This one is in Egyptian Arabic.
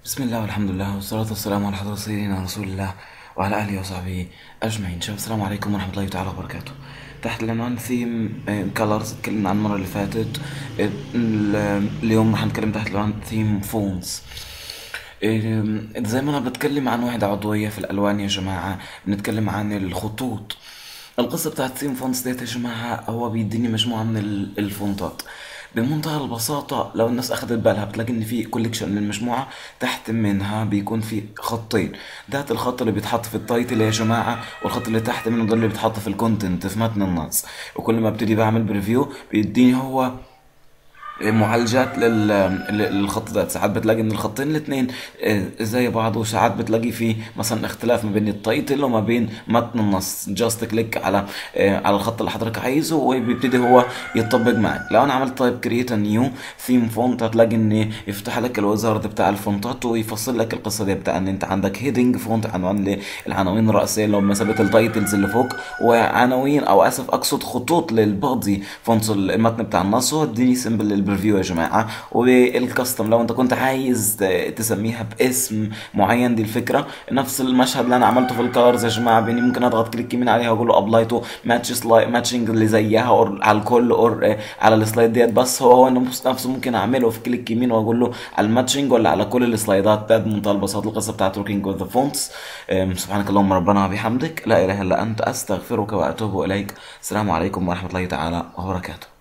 بسم الله والحمد لله والصلاة والسلام على حضرة سيدنا رسول الله وعلى آله وصحبه أجمعين شباب السلام عليكم ورحمة الله تعالى وبركاته تحت العنوان ثيم كالرز اتكلمنا عن المرة اللي فاتت آه، ال- اليوم رح نتكلم تحت العنوان ثيم فونز زي ما انا بتكلم عن وحدة عضوية في الالوان يا جماعة بنتكلم عن الخطوط القصة بتاعت ثيم فونتس ديت يا جماعة هو بيديني مجموعة من ال- الفونتات بمنتهى البساطة لو الناس أخدت بالها بتلاقي إن في كوليكشن للمجموعة تحت منها بيكون في خطين ده الخط اللي بيتحط في التايتل يا جماعة والخط اللي تحت منه ده اللي بيتحط في الكونتنت في متن النص وكل ما ابتدي بعمل بريفيو بيديني هو معالجات لل... للخط ده ساعات بتلاقي ان الخطين الاثنين زي بعض وساعات بتلاقي في مثلا اختلاف ما بين التايتل وما بين متن النص جاست كليك على آه، على الخط اللي حضرتك عايزه وبيبتدي هو يطبق معك لو انا عملت طيب كرييت نيو ثيم فونت هتلاقي ان يفتح لك الوزارة بتاع الفونتات ويفصل لك القصه دي بتاع ان انت عندك هيدنج فونت عنوان للعناوين الرئيسيه اللي هم مثابه التايتلز اللي فوق وعناوين او اسف اقصد خطوط للبادي فونت المتن بتاع النص واديني سيمبل للبريفيو يا جماعه والكاستم لو انت كنت عايز ت- تسميها باسم معين دي الفكره نفس المشهد اللي انا عملته في الكارز يا جماعه باني ممكن اضغط كليك يمين عليها واقول له ابلاي تو ماتش سلايد ماتشنج اللي زيها اور على الكل اور على السلايد ديت بس هو هو نفس- نفسه ممكن اعمله في كليك يمين واقول له على الماتشنج ولا على كل السلايدات ده بمنتهى البساطه القصه بتاعت وركينج وذ فونتس سبحانك اللهم ربنا وبحمدك لا اله الا انت استغفرك واتوب اليك السلام عليكم ورحمه الله تعالى وبركاته